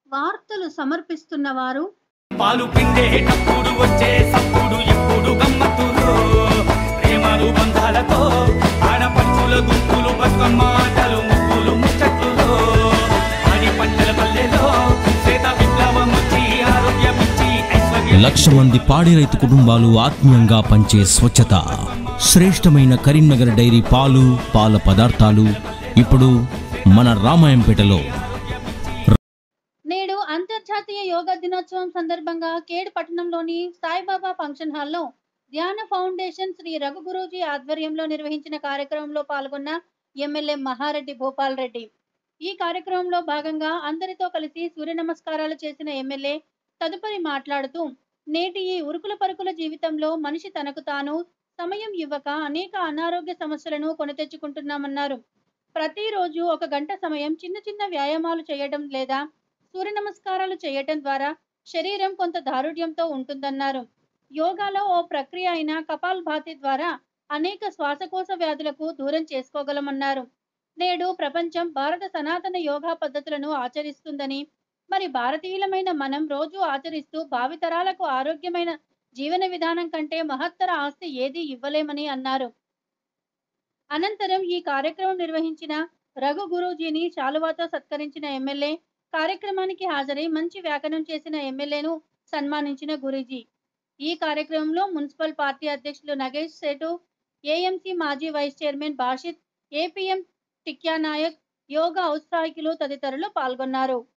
వార్తలు సమర్పిస్తున్న వారు పాలు పిండేటప్పుడు వచ్చే సప్పుడు ఎప్పుడు గమ్మత్తులో ప్రేమలు బంధాలతో ఆడపడుచుల గుంపులు బతుకమ్మ ఆటలు ముగ్గులు ముచ్చట్లులో ఆడి పంటల పల్లెలో శ్వేత విప్లవం వచ్చి ఆరోగ్యం ఇచ్చి ఐశ్వర్యం లక్ష మంది పాడి రైతు కుటుంబాలు ఆత్మీయంగా పంచే స్వచ్ఛత శ్రేష్టమైన కరీంనగర్ డైరీ పాలు పాల పదార్థాలు ఇప్పుడు మన రామాయంపేటలో నేడు అంతర్జాతీయ యోగా దినోత్సవం సందర్భంగా కేడ్ పట్టణంలోని సాయిబాబా ఫంక్షన్ హాల్లో ధ్యాన ఫౌండేషన్ శ్రీ రఘు గురూజీ ఆధ్వర్యంలో నిర్వహించిన కార్యక్రమంలో పాల్గొన్న ఎమ్మెల్యే మహారెడ్డి భూపాల్ రెడ్డి ఈ కార్యక్రమంలో భాగంగా అందరితో కలిసి సూర్య నమస్కారాలు చేసిన ఎమ్మెల్యే తదుపరి మాట్లాడుతూ నేటి ఈ ఉరుకుల పరుకుల జీవితంలో మనిషి తనకు తాను సమయం ఇవ్వక అనేక అనారోగ్య సమస్యలను కొని తెచ్చుకుంటున్నామన్నారు ప్రతిరోజు ఒక గంట సమయం చిన్న చిన్న వ్యాయామాలు చేయడం లేదా సూర్య నమస్కారాలు చేయటం ద్వారా శరీరం కొంత దారుఢ్యంతో ఉంటుందన్నారు యోగాలో ఓ ప్రక్రియ అయిన కపాల్ భాతి ద్వారా అనేక శ్వాసకోశ వ్యాధులకు దూరం చేసుకోగలమన్నారు నేడు ప్రపంచం భారత సనాతన యోగా పద్ధతులను ఆచరిస్తుందని మరి భారతీయులమైన మనం రోజు ఆచరిస్తూ భావితరాలకు ఆరోగ్యమైన జీవన విధానం కంటే మహత్తర ఆస్తి ఏదీ ఇవ్వలేమని అన్నారు అనంతరం ఈ కార్యక్రమం నిర్వహించిన రఘు గురూజీని శాలువాతో సత్కరించిన ఎమ్మెల్యే కార్యక్రమానికి హాజరై మంచి వ్యాఖ్యానం చేసిన ఎమ్మెల్యేను సన్మానించిన గురూజీ ఈ కార్యక్రమంలో మున్సిపల్ పార్టీ అధ్యక్షులు నగేష్ సేటు ఏఎంసీ మాజీ vice chairman Bashith APM Tikya Naik yoga ఔత్సాహికులు తదితరులు పాల్గొన్నారు